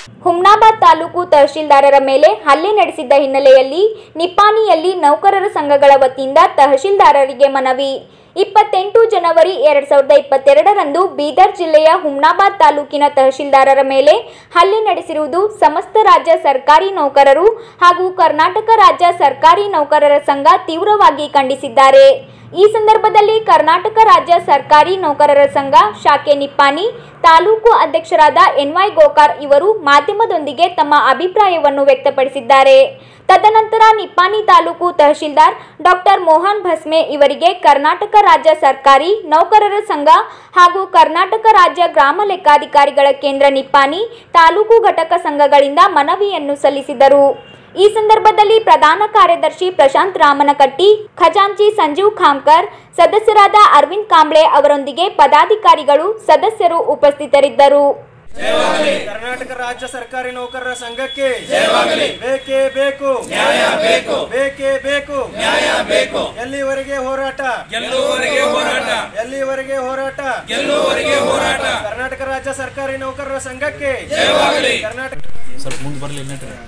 ಹುಮ್ನಾಬಾದ್ ತಾಲೂಕು ತಹಶೀಲ್ದಾರರ ಮೇಲೆ ಹಲ್ಲೆ ನಡೆಸಿದ್ದ ಹಿನ್ನೆಲೆಯಲ್ಲಿ ನಿಪ್ಪಾಣಿಯಲ್ಲಿ ನೌಕರರ ಸಂಘಗಳ ವತಿಯಿಂದ ತಹಶೀಲ್ದಾರರಿಗೆ ಮನವಿ ಇಪ್ಪತ್ತೆಂಟು ಜನವರಿ ಎರಡ್ ಸಾವಿರದ ಇಪ್ಪತ್ತೆರಡರಂದು ಬೀದರ್ ಜಿಲ್ಲೆಯ ಹುಮ್ನಾಬಾದ್ ತಾಲೂಕಿನ ತಹಶೀಲ್ದಾರರ ಮೇಲೆ ಹಲ್ಲೆ ನಡೆಸಿರುವುದು ಸಮಸ್ತ ರಾಜ್ಯ ಸರ್ಕಾರಿ ನೌಕರರು ಹಾಗೂ ಕರ್ನಾಟಕ ರಾಜ್ಯ ಸರ್ಕಾರಿ ನೌಕರರ ಸಂಘ ತೀವ್ರವಾಗಿ ಖಂಡಿಸಿದ್ದಾರೆ ಈ ಸಂದರ್ಭದಲ್ಲಿ ಕರ್ನಾಟಕ ರಾಜ್ಯ ಸರ್ಕಾರಿ ನೌಕರರ ಸಂಘ ಶಾಖೆ ನಿಪ್ಪಾಣಿ ತಾಲೂಕು ಅಧ್ಯಕ್ಷರಾದ ಎನ್ವೈ ಗೋಕಾರ್ ಇವರು ಮಾಧ್ಯಮದೊಂದಿಗೆ ತಮ್ಮ ಅಭಿಪ್ರಾಯವನ್ನು ವ್ಯಕ್ತಪಡಿಸಿದ್ದಾರೆ ತದನಂತರ ನಿಪ್ಪಾಣಿ ತಾಲೂಕು ತಹಶೀಲ್ದಾರ್ ಡಾಕ್ಟರ್ ಮೋಹನ್ ಭಸ್ಮೆ ಇವರಿಗೆ ಕರ್ನಾಟಕ ರಾಜ್ಯ ಸರ್ಕಾರಿ ನೌಕರರ ಸಂಘ ಹಾಗೂ ಕರ್ನಾಟಕ ರಾಜ್ಯ ಗ್ರಾಮ ಲೆಕ್ಕಾಧಿಕಾರಿಗಳ ಕೇಂದ್ರ ನಿಪ್ಪಾಣಿ ತಾಲೂಕು ಘಟಕ ಸಂಘಗಳಿಂದ ಮನವಿಯನ್ನು ಸಲ್ಲಿಸಿದರು ಈ ಸಂದರ್ಭದಲ್ಲಿ ಪ್ರಧಾನ ಕಾರ್ಯದರ್ಶಿ ಪ್ರಶಾಂತ್ ರಾಮನಕಟ್ಟಿ ಖಜಾಂಚಿ ಸಂಜೀವ್ ಖಾಮ್ಕರ್ ಸದಸ್ಯರಾದ ಅರವಿಂದ್ ಕಾಂಬ್ಳೆ ಅವರೊಂದಿಗೆ ಪದಾಧಿಕಾರಿಗಳು ಸದಸ್ಯರು ಉಪಸ್ಥಿತರಿದ್ದರು ಕರ್ನಾಟಕ ರಾಜ್ಯ ಸರ್ಕಾರಿ ನೌಕರರ ಸಂಘಕ್ಕೆ ಬೇಕೇ ಬೇಕು ಬೇಕು ಬೇಕೇ ಬೇಕು ಬೇಕು ಎಲ್ಲಿವರೆಗೆ ಹೋರಾಟ ಗೆಲ್ಲುವವರೆಗೆ ಹೋರಾಟ ಎಲ್ಲಿವರೆಗೆ ಹೋರಾಟ ಗೆಲ್ಲುವವರೆಗೆ ಹೋರಾಟ ಕರ್ನಾಟಕ ರಾಜ್ಯ ಸರ್ಕಾರಿ ನೌಕರರ ಸಂಘಕ್ಕೆ ಜಯವಾಗಲಿ ಕರ್ನಾಟಕ ಸ್ವಲ್ಪ ಮುಂದೆ ಬರಲಿ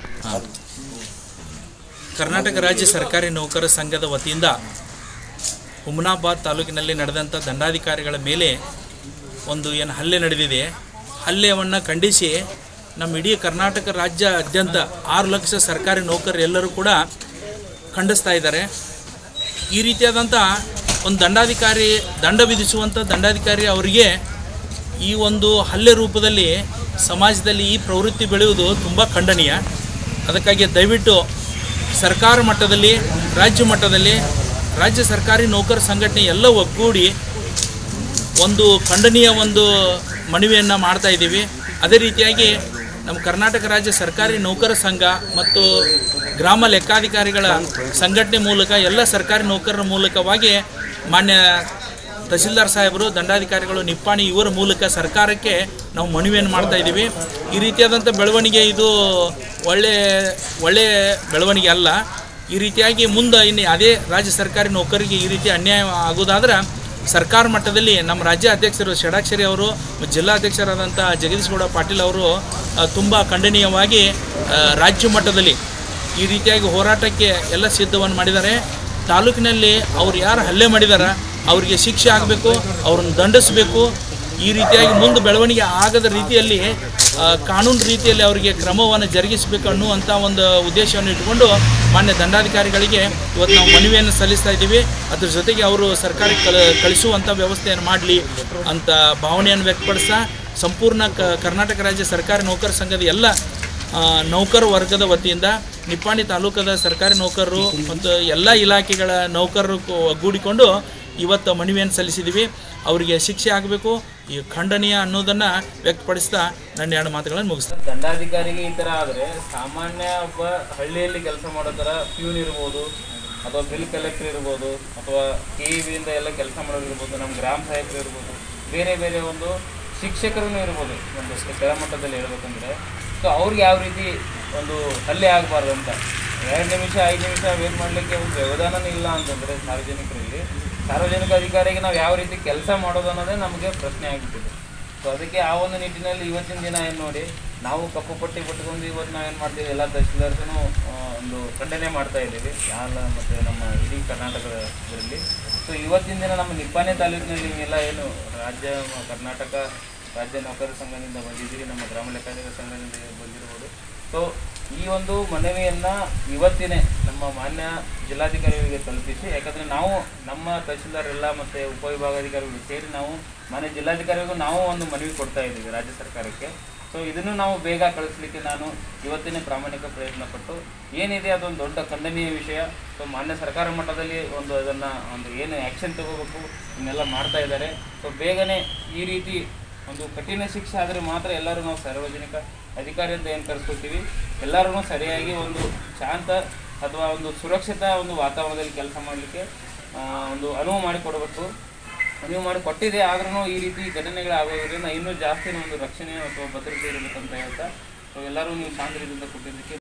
ಕರ್ನಾಟಕ ರಾಜ್ಯ ಸರ್ಕಾರಿ ನೌಕರರ ಸಂಘದ ವತಿಯಿಂದ ಹುಮನಾಬಾದ್ ತಾಲೂಕಿನಲ್ಲಿ ನಡೆದಂಥ ದಂಡಾಧಿಕಾರಿಗಳ ಮೇಲೆ ಒಂದು ಏನು ಹಲ್ಲೆ ನಡೆದಿದೆ ಹಲ್ಲೆಯನ್ನು ಖಂಡಿಸಿ ನಮ್ಮ ಇಡೀ ಕರ್ನಾಟಕ ರಾಜ್ಯಾದ್ಯಂತ ಆರು ಲಕ್ಷ ಸರ್ಕಾರಿ ನೌಕರರು ಎಲ್ಲರೂ ಕೂಡ ಖಂಡಿಸ್ತಾ ಇದ್ದಾರೆ ಈ ರೀತಿಯಾದಂಥ ಒಂದು ದಂಡಾಧಿಕಾರಿ ದಂಡ ವಿಧಿಸುವಂಥ ದಂಡಾಧಿಕಾರಿ ಅವರಿಗೆ ಈ ಒಂದು ಹಲ್ಲೆ ರೂಪದಲ್ಲಿ ಸಮಾಜದಲ್ಲಿ ಈ ಪ್ರವೃತ್ತಿ ಬೆಳೆಯುವುದು ತುಂಬ ಖಂಡನೀಯ ಅದಕ್ಕಾಗಿ ದಯವಿಟ್ಟು ಸರ್ಕಾರ ಮಟ್ಟದಲ್ಲಿ ರಾಜ್ಯ ಮಟ್ಟದಲ್ಲಿ ರಾಜ್ಯ ಸರ್ಕಾರಿ ನೌಕರ ಸಂಘಟನೆ ಎಲ್ಲ ಒಗ್ಗೂಡಿ ಒಂದು ಖಂಡನೀಯ ಒಂದು ಮನವಿಯನ್ನು ಮಾಡ್ತಾ ಇದ್ದೀವಿ ಅದೇ ರೀತಿಯಾಗಿ ನಮ್ಮ ಕರ್ನಾಟಕ ರಾಜ್ಯ ಸರ್ಕಾರಿ ನೌಕರ ಸಂಘ ಮತ್ತು ಗ್ರಾಮ ಲೆಕ್ಕಾಧಿಕಾರಿಗಳ ಸಂಘಟನೆ ಮೂಲಕ ಎಲ್ಲ ಸರ್ಕಾರಿ ನೌಕರರ ಮೂಲಕವಾಗಿ ಮಾನ್ಯ ತಹಸೀಲ್ದಾರ್ ಸಾಹೇಬರು ದಂಡಾಧಿಕಾರಿಗಳು ನಿಪ್ಪಾಣಿ ಇವರ ಮೂಲಕ ಸರ್ಕಾರಕ್ಕೆ ನಾವು ಮನವಿಯನ್ನು ಮಾಡ್ತಾ ಇದ್ದೀವಿ ಈ ರೀತಿಯಾದಂಥ ಬೆಳವಣಿಗೆ ಇದು ಒಳ್ಳೆ ಒಳ್ಳೆಯ ಬೆಳವಣಿಗೆ ಅಲ್ಲ ಈ ರೀತಿಯಾಗಿ ಮುಂದೆ ಇನ್ನು ಅದೇ ರಾಜ್ಯ ಸರ್ಕಾರಿ ನೌಕರಿಗೆ ಈ ರೀತಿ ಅನ್ಯಾಯ ಆಗೋದಾದ್ರೆ ಸರ್ಕಾರ ಮಟ್ಟದಲ್ಲಿ ನಮ್ಮ ರಾಜ್ಯ ಅಧ್ಯಕ್ಷರು ಷಡಾಕ್ಷರಿ ಅವರು ಮತ್ತು ಜಿಲ್ಲಾಧ್ಯಕ್ಷರಾದಂಥ ಜಗದೀಶ್ ಗೌಡ ಪಾಟೀಲ್ ಅವರು ತುಂಬ ಖಂಡನೀಯವಾಗಿ ಆ, ರಾಜ್ಯ ಮಟ್ಟದಲ್ಲಿ ಈ ರೀತಿಯಾಗಿ ಹೋರಾಟಕ್ಕೆ ಎಲ್ಲ ಸಿದ್ಧವನ್ನು ಮಾಡಿದ್ದಾರೆ ತಾಲೂಕಿನಲ್ಲಿ ಅವ್ರು ಯಾರು ಹಲ್ಲೆ ಮಾಡಿದಾರ ಅವರಿಗೆ ಶಿಕ್ಷೆ ಆಗಬೇಕು ಅವ್ರನ್ನ ದಂಡಿಸಬೇಕು ಈ ರೀತಿಯಾಗಿ ಮುಂದೆ ಬೆಳವಣಿಗೆ ಆಗದ ರೀತಿಯಲ್ಲಿ ಆ, ಕಾನೂನು ರೀತಿಯಲ್ಲಿ ಅವರಿಗೆ ಕ್ರಮವನ್ನು ಜರುಗಿಸಬೇಕು ಅನ್ನುವಂಥ ಒಂದು ಉದ್ದೇಶವನ್ನು ಇಟ್ಕೊಂಡು ಮಾನ್ಯ ದಂಡಾಧಿಕಾರಿಗಳಿಗೆ ಇವತ್ತು ನಾವು ಮನವಿಯನ್ನು ಸಲ್ಲಿಸ್ತಾ ಇದ್ದೀವಿ ಅದ್ರ ಜೊತೆಗೆ ಅವರು ಸರ್ಕಾರಕ್ಕೆ ಕಳ ಕಳಿಸುವಂಥ ವ್ಯವಸ್ಥೆಯನ್ನು ಮಾಡಲಿ ಅಂತ ಭಾವನೆಯನ್ನು ವ್ಯಕ್ತಪಡಿಸ್ತಾ ಸಂಪೂರ್ಣ ಕ ಕರ್ನಾಟಕ ರಾಜ್ಯ ಸರ್ಕಾರಿ ನೌಕರ ಸಂಘದ ಎಲ್ಲ ಆ, ನೌಕರ ವರ್ಗದ ವತಿಯಿಂದ ನಿಪ್ಪಾಣಿ ತಾಲೂಕದ ಸರ್ಕಾರಿ ನೌಕರರು ಮತ್ತು ಎಲ್ಲ ಇಲಾಖೆಗಳ ನೌಕರರು ಕೂ- ಒಗ್ಗೂಡಿಕೊಂಡು ಇವತ್ತು ಮನವಿಯನ್ನು ಸಲ್ಲಿಸಿದ್ದೀವಿ ಅವರಿಗೆ ಶಿಕ್ಷೆ ಆಗಬೇಕು ಈ ಖಂಡನೀಯ ಅನ್ನೋದನ್ನು ವ್ಯಕ್ತಪಡಿಸ್ತಾ ನನ್ನ ಎರಡು ಮಾತುಗಳನ್ನು ಮುಗಿಸ್ತೀನಿ ದಂಡಾಧಿಕಾರಿಗೆ ಈ ತರ ಆದ್ರೆ ಸಾಮಾನ್ಯ ಒಬ್ಬ ಹಳ್ಳಿಯಲ್ಲಿ ಕೆಲಸ ಮಾಡೋ ತರ ಪ್ಯೂನ್ ಇರ್ಬೋದು ಅಥವಾ ಬಿಲ್ ಕಲೆಕ್ಟರ್ ಇರ್ಬೋದು ಅಥವಾ ಕೆ ಇಂದ ಎಲ್ಲ ಕೆಲಸ ಮಾಡೋರು ಇರ್ಬೋದು ನಮ್ಮ ಗ್ರಾಮ ಸಹಾಯಕರು ಇರ್ಬೋದು ಬೇರೆ ಬೇರೆ ಒಂದು ಶಿಕ್ಷಕರೂ ಇರ್ಬೋದು ಒಂದು ಕೆಳಮಟ್ಟದಲ್ಲಿ ಹೇಳ್ಬೇಕಂದ್ರೆ ಸೊ ಅವ್ರಿಗೆ ಯಾವ ರೀತಿ ಒಂದು ಹಲ್ಲೆ ಆಗಬಾರ್ದು ಅಂತ ಎರಡು ನಿಮಿಷ ಐದು ನಿಮಿಷ ವೇಟ್ ಮಾಡಲಿಕ್ಕೆ ಒಂದು ವ್ಯವಧಾನನೇ ಇಲ್ಲ ಅಂತಂದರೆ ಸಾರ್ವಜನಿಕರಲ್ಲಿ ಸಾರ್ವಜನಿಕ ಅಧಿಕಾರಿಗೆ ನಾವು ಯಾವ ರೀತಿ ಕೆಲಸ ಮಾಡೋದು ಅನ್ನೋದೇ ನಮಗೆ ಪ್ರಶ್ನೆ ಆಗಿಬಿಟ್ಟಿದೆ ಸೊ ಅದಕ್ಕೆ ಆ ಒಂದು ನಿಟ್ಟಿನಲ್ಲಿ ಇವತ್ತಿನ ದಿನ ಏನು ನೋಡಿ ನಾವು ಕಪ್ಪು ಪಟ್ಟಿ ಪಟ್ಕೊಂಡು ಇವತ್ತು ನಾವೇನು ಮಾಡ್ತೀವಿ ಎಲ್ಲ ತಹಶೀಲ್ದಾರ್ಸೂ ಒಂದು ಖಂಡನೆ ಮಾಡ್ತಾ ಇದ್ದೀವಿ ಯಾಲ ಮತ್ತು ನಮ್ಮ ಇಡೀ ಕರ್ನಾಟಕದ ಇದರಲ್ಲಿ ಸೊ ಇವತ್ತಿನ ದಿನ ನಮ್ಮ ನಿಪ್ಪಾಣಿ ತಾಲೂಕಿನಲ್ಲಿ ನೀವೆಲ್ಲ ಏನು ರಾಜ್ಯ ಕರ್ನಾಟಕ ರಾಜ್ಯ ನೌಕರರ ಸಂಘದಿಂದ ಬಂದಿದ್ದೀರಿ ನಮ್ಮ ಗ್ರಾಮ ಲೆಕ್ಕಾಧಿಕಾರಿ ಸಂಘದಿಂದ ಬಂದಿರ್ಬೋದು ಸೊ ಈ ಒಂದು ಮನವಿಯನ್ನು ಇವತ್ತಿನೇ ನಮ್ಮ ಮಾನ್ಯ ಜಿಲ್ಲಾಧಿಕಾರಿಗಳಿಗೆ ತಲುಪಿಸಿ ಯಾಕಂದರೆ ನಾವು ನಮ್ಮ ತಹಶೀಲ್ದಾರ್ ಎಲ್ಲ ಮತ್ತು ಉಪವಿಭಾಗಾಧಿಕಾರಿಗಳು ಸೇರಿ ನಾವು ಮಾನ್ಯ ಜಿಲ್ಲಾಧಿಕಾರಿಗೂ ನಾವು ಒಂದು ಮನವಿ ಕೊಡ್ತಾ ಇದ್ದೀವಿ ರಾಜ್ಯ ಸರ್ಕಾರಕ್ಕೆ ಸೊ ಇದನ್ನು ನಾವು ಬೇಗ ಕಳಿಸ್ಲಿಕ್ಕೆ ನಾನು ಇವತ್ತಿನ ಪ್ರಾಮಾಣಿಕ ಪ್ರಯತ್ನ ಪಟ್ಟು ಏನಿದೆ ಅದೊಂದು ದೊಡ್ಡ ಖಂಡನೀಯ ವಿಷಯ ಸೊ ಮಾನ್ಯ ಸರ್ಕಾರ ಮಟ್ಟದಲ್ಲಿ ಒಂದು ಅದನ್ನು ಒಂದು ಏನು ಆ್ಯಕ್ಷನ್ ತಗೋಬೇಕು ಇವನ್ನೆಲ್ಲ ಮಾಡ್ತಾ ಇದ್ದಾರೆ ಸೊ ಬೇಗನೆ ಈ ರೀತಿ ಒಂದು ಕಠಿಣ ಶಿಕ್ಷೆ ಆದರೆ ಮಾತ್ರ ಎಲ್ಲರೂ ನಾವು ಸಾರ್ವಜನಿಕ ಅಧಿಕಾರಿ ಅಂತ ಏನು ಕರೆಸ್ಕೊತೀವಿ ಎಲ್ಲರೂ ಸರಿಯಾಗಿ ಒಂದು ಶಾಂತ ಅಥವಾ ಒಂದು ಸುರಕ್ಷಿತ ಒಂದು ವಾತಾವರಣದಲ್ಲಿ ಕೆಲಸ ಮಾಡಲಿಕ್ಕೆ ಒಂದು ಅನುವು ಮಾಡಿಕೊಡಬೇಕು ಅನುವು ಮಾಡಿ ಕೊಟ್ಟಿದೆ ಆದ್ರೂ ಈ ರೀತಿ ಘಟನೆಗಳು ಆಗೋದ್ರಿಂದ ಇನ್ನೂ ಜಾಸ್ತಿ ಒಂದು ರಕ್ಷಣೆ ಅಥವಾ ಭದ್ರತೆ ಇರಬೇಕಂತ ಹೇಳ್ತಾ ಸೊ ಎಲ್ಲರೂ ನೀವು ಶಾಂತ ರೀತಿಯಿಂದ ಕೊಟ್ಟಿದ್ದಕ್ಕೆ